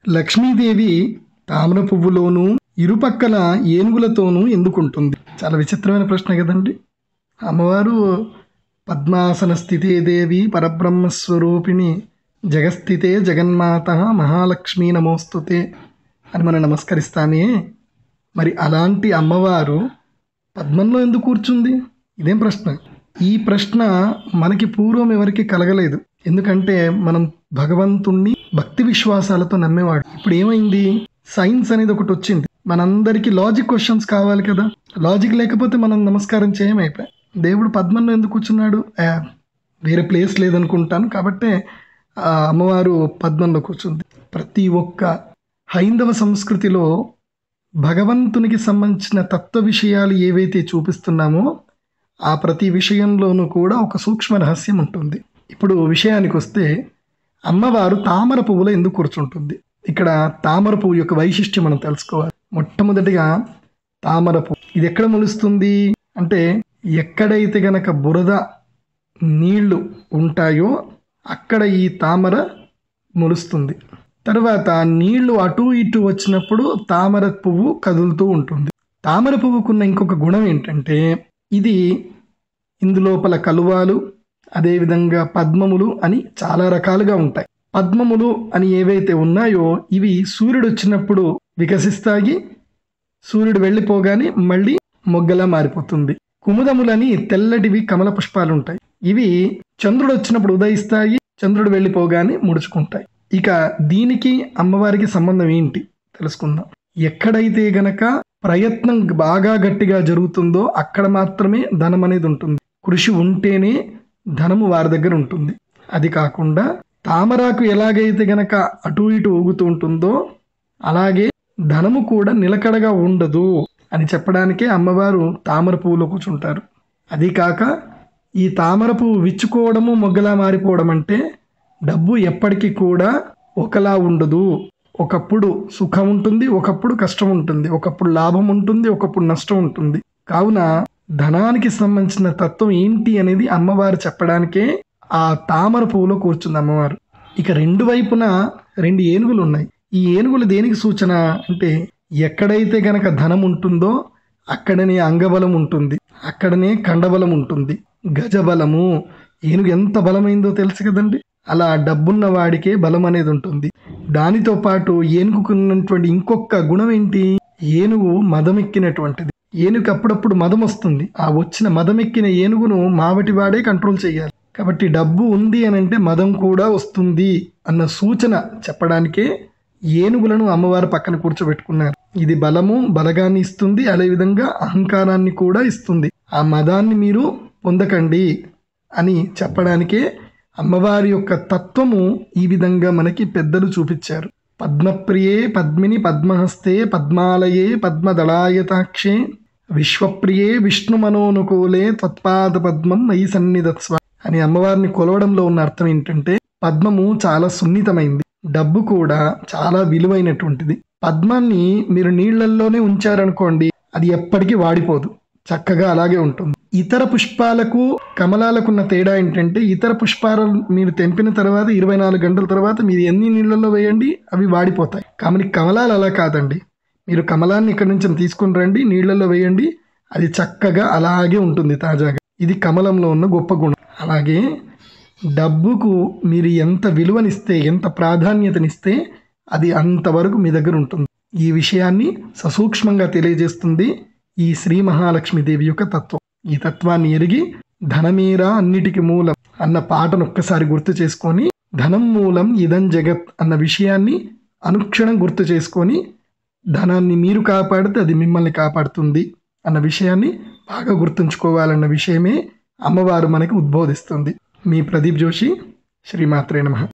లక్ష్మీదేవి తామర పువ్వులోనూ ఇరుపక్కల ఏనుగులతోనూ ఎందుకుంటుంది చాలా విచిత్రమైన ప్రశ్న కదండి అమ్మవారు పద్మాసన స్థితే దేవి పరబ్రహ్మ స్వరూపిణి జగస్థితే జగన్మాత మహాలక్ష్మీ నమోస్తుతే అని మనం నమస్కరిస్తామే మరి అలాంటి అమ్మవారు పద్మంలో ఎందుకు కూర్చుంది ఇదేం ప్రశ్న ఈ ప్రశ్న మనకి పూర్వం ఎవరికి కలగలేదు ఎందుకంటే మనం భగవంతుణ్ణి భక్తి విశ్వాసాలతో నమ్మేవాడు ఇప్పుడు ఏమైంది సైన్స్ అనేది ఒకటి వచ్చింది మనందరికీ లాజిక్ క్వశ్చన్స్ కావాలి కదా లాజిక్ లేకపోతే మనం నమస్కారం చేయమైపోయి దేవుడు పద్మంలో ఎందుకు కూర్చున్నాడు ఆ, వేరే ప్లేస్ లేదనుకుంటాను కాబట్టే ఆ అమ్మవారు పద్మంలో కూర్చుంది ప్రతి ఒక్క హైందవ సంస్కృతిలో భగవంతునికి సంబంధించిన తత్వ విషయాలు ఏవైతే చూపిస్తున్నామో ఆ ప్రతి విషయంలోనూ కూడా ఒక సూక్ష్మ రహస్యం ఉంటుంది ఇప్పుడు విషయానికి వస్తే అమ్మవారు తామర పువ్వులో ఎందుకు కూర్చుంటుంది ఇక్కడ తామర పువ్వు యొక్క వైశిష్ట్యం మనం తెలుసుకోవాలి మొట్టమొదటిగా తామర పువ్వు ఇది ఎక్కడ మొలుస్తుంది అంటే ఎక్కడైతే గనక బురద నీళ్లు ఉంటాయో అక్కడ ఈ తామర మొలుస్తుంది తర్వాత నీళ్లు అటు ఇటు వచ్చినప్పుడు తామర పువ్వు కదులుతూ ఉంటుంది తామర పువ్వుకున్న ఇంకొక గుణం ఏంటంటే ఇది ఇందులోపల కలువాలు అదేవిధంగా పద్మములు అని చాలా రకాలుగా ఉంటాయి పద్మములు అని ఏవైతే ఉన్నాయో ఇవి సూర్యుడు వచ్చినప్పుడు వికసిస్తాయి సూర్యుడు వెళ్ళిపోగానే మళ్ళీ మొగ్గలా మారిపోతుంది కుముదములని తెల్లటివి కమల పుష్పాలు ఉంటాయి ఇవి చంద్రుడు వచ్చినప్పుడు ఉదయిస్తాయి చంద్రుడు వెళ్ళిపోగానే ముడుచుకుంటాయి ఇక దీనికి అమ్మవారికి సంబంధం ఏంటి తెలుసుకుందాం ఎక్కడైతే గనక ప్రయత్నం బాగా గట్టిగా జరుగుతుందో అక్కడ మాత్రమే ధనం అనేది ఉంటుంది కృషి ఉంటేనే ధనము వారి దగ్గర ఉంటుంది అది కాకుండా తామరాకు ఎలాగైతే గనక అటు ఇటు ఊగుతూ ఉంటుందో అలాగే ధనము కూడా నిలకడగా ఉండదు అని చెప్పడానికే అమ్మవారు తామర పువ్వులో కూర్చుంటారు అది కాక ఈ తామర పువ్వు విచ్చుకోవడము మొగ్గలా మారిపోవడం అంటే డబ్బు ఎప్పటికీ కూడా ఒకలా ఉండదు ఒకప్పుడు సుఖం ఉంటుంది ఒకప్పుడు కష్టం ఉంటుంది ఒకప్పుడు లాభం ఉంటుంది ఒకప్పుడు నష్టం ఉంటుంది కావున ధనానికి సంబంధించిన తత్వం ఏంటి అనేది అమ్మవారు చెప్పడానికే ఆ తామర పువ్వులో కూర్చుంది అమ్మవారు ఇక రెండు వైపున రెండు ఏనుగులు ఉన్నాయి ఈ ఏనుగులు దేనికి సూచన అంటే ఎక్కడైతే గనక ధనం ఉంటుందో అక్కడనే అంగబలం ఉంటుంది అక్కడనే కండబలం ఉంటుంది గజబలము ఏనుగు ఎంత బలమైందో తెలుసు కదండి అలా డబ్బున్న వాడికే బలం అనేది ఉంటుంది దానితో పాటు ఏనుగుకున్నటువంటి ఇంకొక గుణం ఏంటి ఏనుగు మదమెక్కినటువంటిది ఏనుగు అప్పుడప్పుడు మదం వస్తుంది ఆ వచ్చిన మదమెక్కిన ఏనుగును మావటి వాడే కంట్రోల్ చేయాలి కాబట్టి డబ్బు ఉంది అని అంటే మదం కూడా వస్తుంది అన్న సూచన చెప్పడానికే ఏనుగులను అమ్మవారి పక్కన కూర్చోబెట్టుకున్నారు ఇది బలము బలగాన్ని ఇస్తుంది అదేవిధంగా అహంకారాన్ని కూడా ఇస్తుంది ఆ మదాన్ని మీరు పొందకండి అని చెప్పడానికే అమ్మవారి యొక్క తత్వము ఈ విధంగా మనకి పెద్దలు చూపించారు పద్మప్రియే పద్మిని పద్మహస్తే పద్మాలయే పద్మదళాయతాక్షే విశ్వప్రియే విష్ణు మనోనుకూలే త్వత్పాద పద్మం మయి సన్నిధత్స్వ అని అమ్మవారిని కొలవడంలో ఉన్న అర్థం ఏంటంటే పద్మము చాలా సున్నితమైంది డబ్బు కూడా చాలా విలువైనటువంటిది పద్మాన్ని మీరు నీళ్లల్లోనే ఉంచారనుకోండి అది ఎప్పటికీ వాడిపోదు చక్కగా అలాగే ఉంటుంది ఇతర పుష్పాలకు కమలాలకున్న తేడా ఏంటంటే ఇతర పుష్పాలు మీరు తెంపిన తర్వాత ఇరవై నాలుగు గంటల తర్వాత మీరు ఎన్ని నీళ్ళల్లో వేయండి అవి వాడిపోతాయి కాబట్టి కమలాలు అలా కాదండి మీరు కమలాన్ని ఇక్కడ నుంచి తీసుకుని రండి నీళ్ళల్లో వేయండి అది చక్కగా అలాగే ఉంటుంది తాజాగా ఇది కమలంలో ఉన్న గొప్ప గుణం అలాగే డబ్బుకు మీరు ఎంత విలువనిస్తే ఎంత ప్రాధాన్యతనిస్తే అది అంతవరకు మీ దగ్గర ఉంటుంది ఈ విషయాన్ని ససూక్ష్మంగా తెలియజేస్తుంది ఈ శ్రీ మహాలక్ష్మీదేవి యొక్క తత్వం ఈ తత్వాన్ని ఎరిగి ధనమీరా అన్నిటికి మూలం అన్న పాటను ఒక్కసారి గుర్తు చేసుకొని ధనం మూలం ఇదం జగత్ అన్న విషయాన్ని అనుక్షణం గుర్తు చేసుకొని ధనాన్ని మీరు కాపాడితే అది మిమ్మల్ని కాపాడుతుంది అన్న విషయాన్ని బాగా గుర్తుంచుకోవాలన్న విషయమే అమ్మవారు మనకి ఉద్బోధిస్తుంది మీ ప్రదీప్ జోషి శ్రీమాత్రే నమ